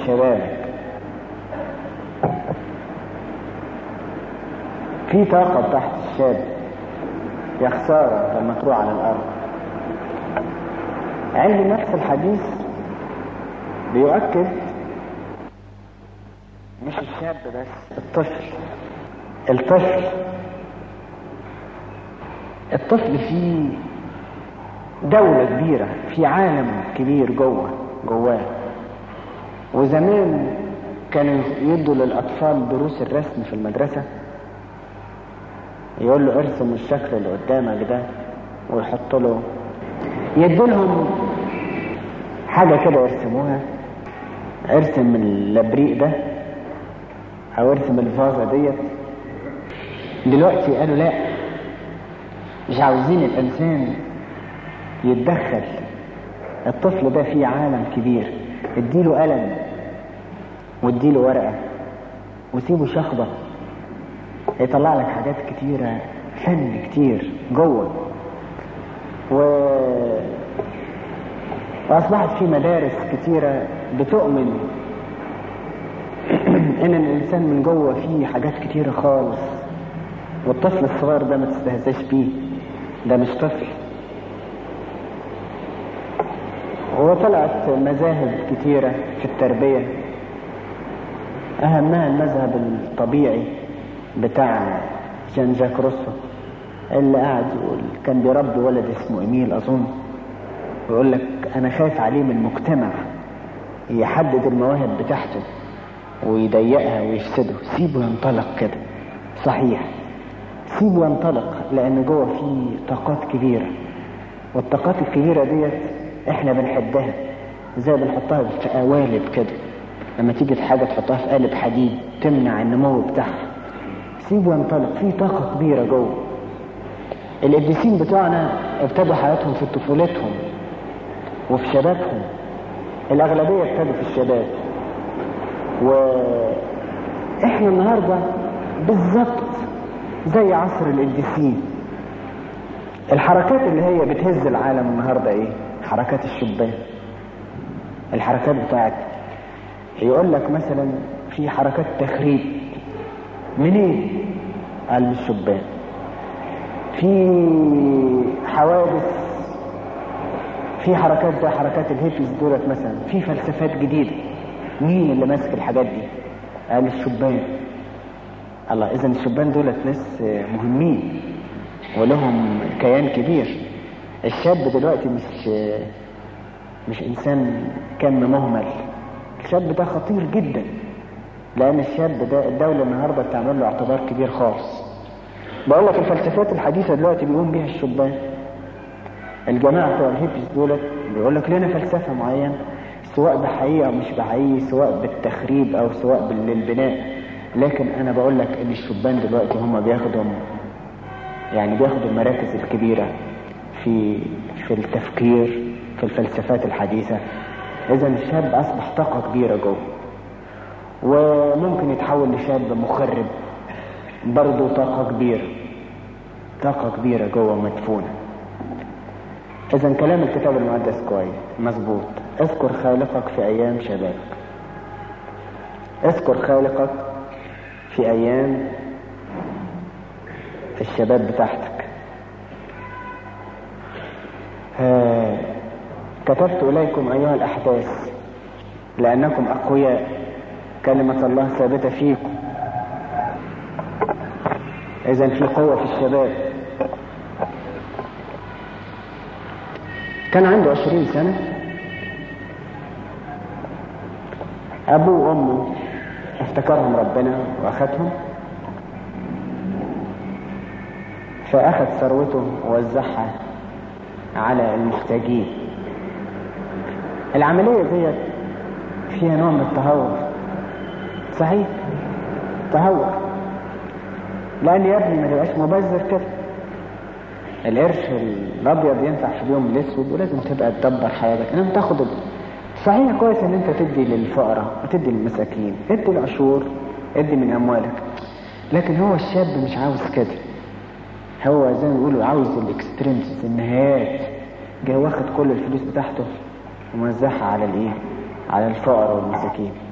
شبابك في طاقة تحت الشاب يا خسارة لما تروح على الأرض علم نفس الحديث بيؤكد مش الشاب بس الطفل الطفل الطفل فيه دولة كبيرة في عالم كبير جوه جواه وزمان كانوا يدوا للأطفال دروس الرسم في المدرسة يقول له ارسم الشكل اللي قدامك ده ويحط له يدوا لهم حاجة كده يرسموها ارسم اللبريق ده او ارسم الفازة ديت دلوقتي قالوا لا مش عاوزين الانسان يتدخل الطفل ده فيه عالم كبير اديله قلم واديله ورقة وسيبه شخبط يطلع لك حاجات كتيرة فن كتير جوه و... وأصبحت في مدارس كتيرة بتؤمن إن الإنسان من جوه فيه حاجات كتيرة خالص والطفل الصغير ده ما تستهزاش بيه ده مش طفل وطلعت مذاهب كتيرة في التربية أهمها المذهب الطبيعي بتاع جان جاك روسو اللي قاعد يقول كان بيربي ولد اسمه إيميل أظن ويقول لك أنا خايف عليه من مجتمع يحدد المواهب بتاعته ويضيقها ويفسده سيبه ينطلق كده صحيح سيبه ينطلق لأن جوه فيه طاقات كبيرة والطاقات الكبيرة ديت احنا بنحبها زي بنحطها في قوالب كده لما تيجي حاجة تحطها في قالب حديد تمنع النمو بتاعها سيبه ينطلق في طاقة كبيرة جوه القديسين بتوعنا ابتدوا حياتهم في طفولتهم وفي شبابهم الأغلبية ابتدوا في الشباب وإحنا النهاردة بالظبط زي عصر القديسين الحركات اللي هي بتهز العالم النهاردة ايه حركات الشبان الحركات بتاعت يقول لك مثلا في حركات تخريب منين قال من الشبان في حوادث في حركات زي حركات الهيبيز دولت مثلا في فلسفات جديدة مين اللي ماسك الحاجات دي قال الشبان الله اذا الشبان دولت ناس مهمين ولهم كيان كبير الشاب دلوقتي مش مش انسان كم مهمل الشاب ده خطير جدا لان الشاب ده الدولة النهاردة بتعمل له اعتبار كبير خالص بقول لك الفلسفات الحديثة دلوقتي بيقوم بيها الشبان الجماعة بتوع الهيبس دولت بيقول لك لنا فلسفة معينة سواء بحقيقة او مش بحقيقي سواء بالتخريب او سواء بالبناء لكن انا بقول لك ان الشبان دلوقتي هم بياخدوا يعني بياخدوا المراكز الكبيرة في في التفكير في الفلسفات الحديثة اذا الشاب اصبح طاقة كبيرة جوه وممكن يتحول لشاب مخرب برضه طاقة كبيرة طاقة كبيرة جوه مدفونة اذا كلام الكتاب المقدس كويس مظبوط اذكر خالقك في ايام شبابك اذكر خالقك في ايام الشباب بتاعتك آه كتبت إليكم أيها الأحداث لأنكم أقوياء كلمة الله ثابتة فيكم إذا في قوة في الشباب كان عنده عشرين سنة أبوه وأمه افتكرهم ربنا وأخذهم فأخذ ثروته ووزعها على المحتاجين العملية ديت فيها نوع من التهور صحيح تهور لأن يا ابني ما تبقاش مبذر كده القرش الأبيض ينفع في اليوم الأسود ولازم تبقى تدبر حياتك إنما تاخد صحيح كويس إن أنت تدي للفقراء وتدي للمساكين ادي العشور ادي من أموالك لكن هو الشاب مش عاوز كده هو زي ما بيقولوا عاوز الاكستريمز النهايات جاي واخد كل الفلوس بتاعته وموزعها على الايه على الفقراء والمساكين